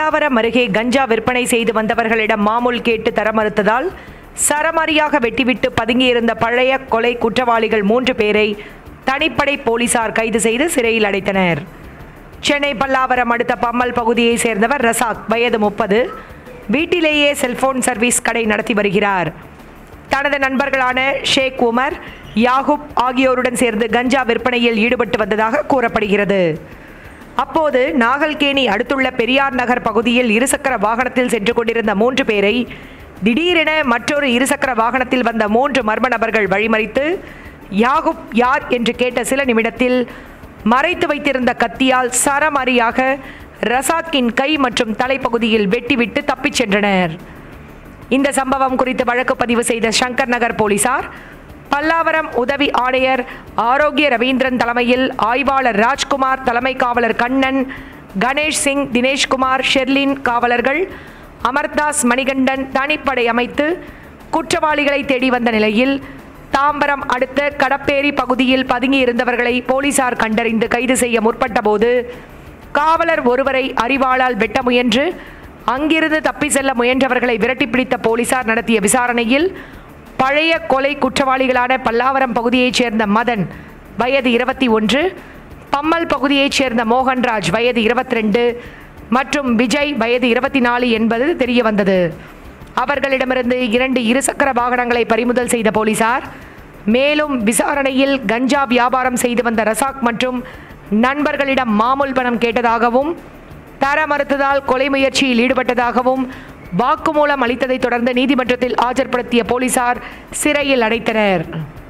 பல்லாவரம் அருகே கஞ்சா விற்பனை செய்து வந்தவர்களிடம் மாமூல் கேட்டு தர மறுத்ததால் சரமாரியாக வெட்டிவிட்டு பதுங்கியிருந்த பழைய கொலை குற்றவாளிகள் மூன்று பேரை தனிப்படை போலீசார் கைது செய்து சிறையில் அடைத்தனர் சென்னை பல்லாவரம் அடுத்த பம்மல் பகுதியைச் சேர்ந்தவர் ரசாக் வயது முப்பது வீட்டிலேயே செல்போன் சர்வீஸ் கடை நடத்தி வருகிறார் தனது நண்பர்களான ஷேக் உமர் யாகூப் ஆகியோருடன் சேர்ந்து கஞ்சா விற்பனையில் ஈடுபட்டு வந்ததாக கூறப்படுகிறது அப்போது நாகல்கேணி அடுத்துள்ள பெரியார் நகர் பகுதியில் இருசக்கர வாகனத்தில் சென்று கொண்டிருந்த மூன்று பேரை திடீரென மற்றொரு இருசக்கர வாகனத்தில் வந்த மூன்று மர்ம நபர்கள் வழிமறித்து யாகுப் யார் என்று கேட்ட சில நிமிடத்தில் மறைத்து வைத்திருந்த கத்தியால் சரமாரியாக ரசாக்கின் கை மற்றும் தலைப்பகுதியில் வெட்டிவிட்டு தப்பிச் சென்றனர் இந்த சம்பவம் குறித்து வழக்கு பதிவு செய்த சங்கர் நகர் போலீசார் பல்லாவரம் உதவி ஆணையர் ஆரோக்கிய ரவீந்திரன் தலைமையில் ஆய்வாளர் ராஜ்குமார் தலைமை காவலர் கண்ணன் கணேஷ் சிங் தினேஷ்குமார் ஷெர்லின் காவலர்கள் அமர்தாஸ் மணிகண்டன் தனிப்படை அமைத்து குற்றவாளிகளை தேடி வந்த நிலையில் தாம்பரம் அடுத்த கடப்பேரி பகுதியில் பதுங்கி இருந்தவர்களை போலீசார் கண்டறிந்து கைது செய்ய முற்பட்டபோது காவலர் ஒருவரை அறிவாளால் வெட்ட முயன்று அங்கிருந்து தப்பி செல்ல முயன்றவர்களை விரட்டி பிடித்த போலீசார் நடத்திய விசாரணையில் பழைய கொலை குற்றவாளிகளான பல்லாவரம் பகுதியைச் சேர்ந்த மதன் வயது இருபத்தி ஒன்று பம்மல் பகுதியைச் சேர்ந்த மோகன்ராஜ் வயது இருபத்தி ரெண்டு மற்றும் விஜய் வயது இருபத்தி நாலு என்பது தெரிய வந்தது அவர்களிடமிருந்து இரண்டு இருசக்கர வாகனங்களை பறிமுதல் செய்த போலீசார் மேலும் விசாரணையில் கஞ்சா வியாபாரம் செய்து வந்த ரசாக் மற்றும் நண்பர்களிடம் மாமூல் பணம் கேட்டதாகவும் தர மறுத்ததால் கொலை முயற்சியில் ஈடுபட்டதாகவும் வாக்குமூலம் அளித்ததைத் தொடர்ந்து நீதிமன்றத்தில் ஆஜர்படுத்திய போலீசார் சிறையில் அடைத்தனர்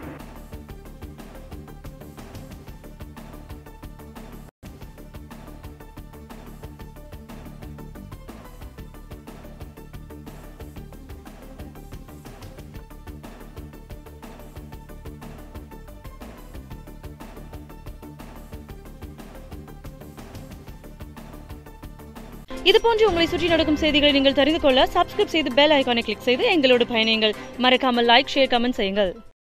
இது போன்று உங்களை சுற்றி நடக்கும் செய்திகளை நீங்கள் தெரிந்து கொள்ள சப்ஸ்கிரைப் செய்து பெல் ஐகானை கிளிக் செய்து எங்களோடு பயணியுங்கள் மறக்காமல் லைக் ஷேர் கமெண்ட் செய்யுங்கள்